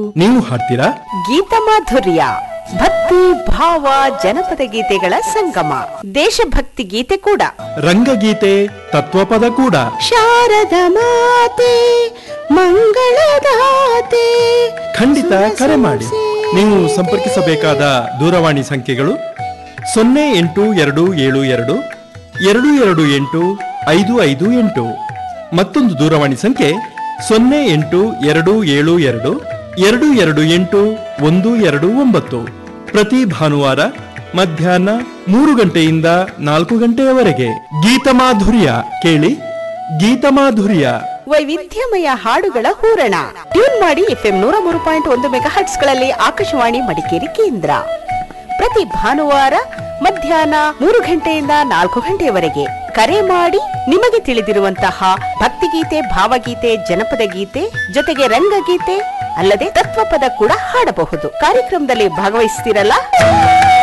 ನೀವು ಹಾಡ್ತೀರಾ ಗೀತ ಮಾಧುರ್ಯ ಭಕ್ತಿ ಭಾವ ಜನಪದ ಗೀತೆಗಳ ಸಂಗಮ ದೇಶಭಕ್ತಿ ಗೀತೆ ಕೂಡ ರಂಗಗೀತೆ ತತ್ವಪದ ಕೂಡ ಶಾರದ ಮಾತೆ ಮಂಗಳದಾತೆ ಖಂಡಿತ ಕರೆ ಮಾಡಿ ನೀವು ಸಂಪರ್ಕಿಸಬೇಕಾದ ದೂರವಾಣಿ ಸಂಖ್ಯೆಗಳು ಸೊನ್ನೆ ಎಂಟು ಎರಡು ಏಳು ಎರಡು ಎರಡು ಎರಡು ಎಂಟು ಐದು ಐದು ಎಂಟು ಮತ್ತೊಂದು ದೂರವಾಣಿ ಸಂಖ್ಯೆ ಸೊನ್ನೆ ಎಂಟು ಎರಡು ಏಳು ಎರಡು ಎರಡು ಎರಡು ಎಂಟು ಒಂದು ಎರಡು ಒಂಬತ್ತು ಪ್ರತಿ ಭಾನುವಾರ ಮಧ್ಯಾಹ್ನ ಮೂರು ಗಂಟೆಯಿಂದ ನಾಲ್ಕು ಗಂಟೆಯವರೆಗೆ ಗೀತಮಾಧುರ್ಯ ಕೇಳಿ ಗೀತಮಾಧುರ್ಯ ವೈವಿಧ್ಯಮಯ ಹಾಡುಗಳ ಹೂರಣ ಟ್ಯೂನ್ ಮಾಡಿ ಎಫ್ಎಂ ನೂರ ಮೂರು ಪಾಯಿಂಟ್ ಒಂದು ಮೆಗಾ ಗಳಲ್ಲಿ ಆಕಾಶವಾಣಿ ಮಡಿಕೇರಿ ಕೇಂದ್ರ ಪ್ರತಿ ಭಾನುವಾರ ಮಧ್ಯಾಹ್ನ ಮೂರು ಗಂಟೆಯಿಂದ ನಾಲ್ಕು ಗಂಟೆಯವರೆಗೆ ಕರೆ ಮಾಡಿ ನಿಮಗೆ ತಿಳಿದಿರುವಂತಹ ಭಕ್ತಿಗೀತೆ ಭಾವಗೀತೆ ಜನಪದ ಗೀತೆ ಜೊತೆಗೆ ರಂಗಗೀತೆ ಅಲ್ಲದೆ ತತ್ವಪದ ಕೂಡ ಹಾಡಬಹುದು ಕಾರ್ಯಕ್ರಮದಲ್ಲಿ ಭಾಗವಹಿಸ್ತಿರಲ್ಲ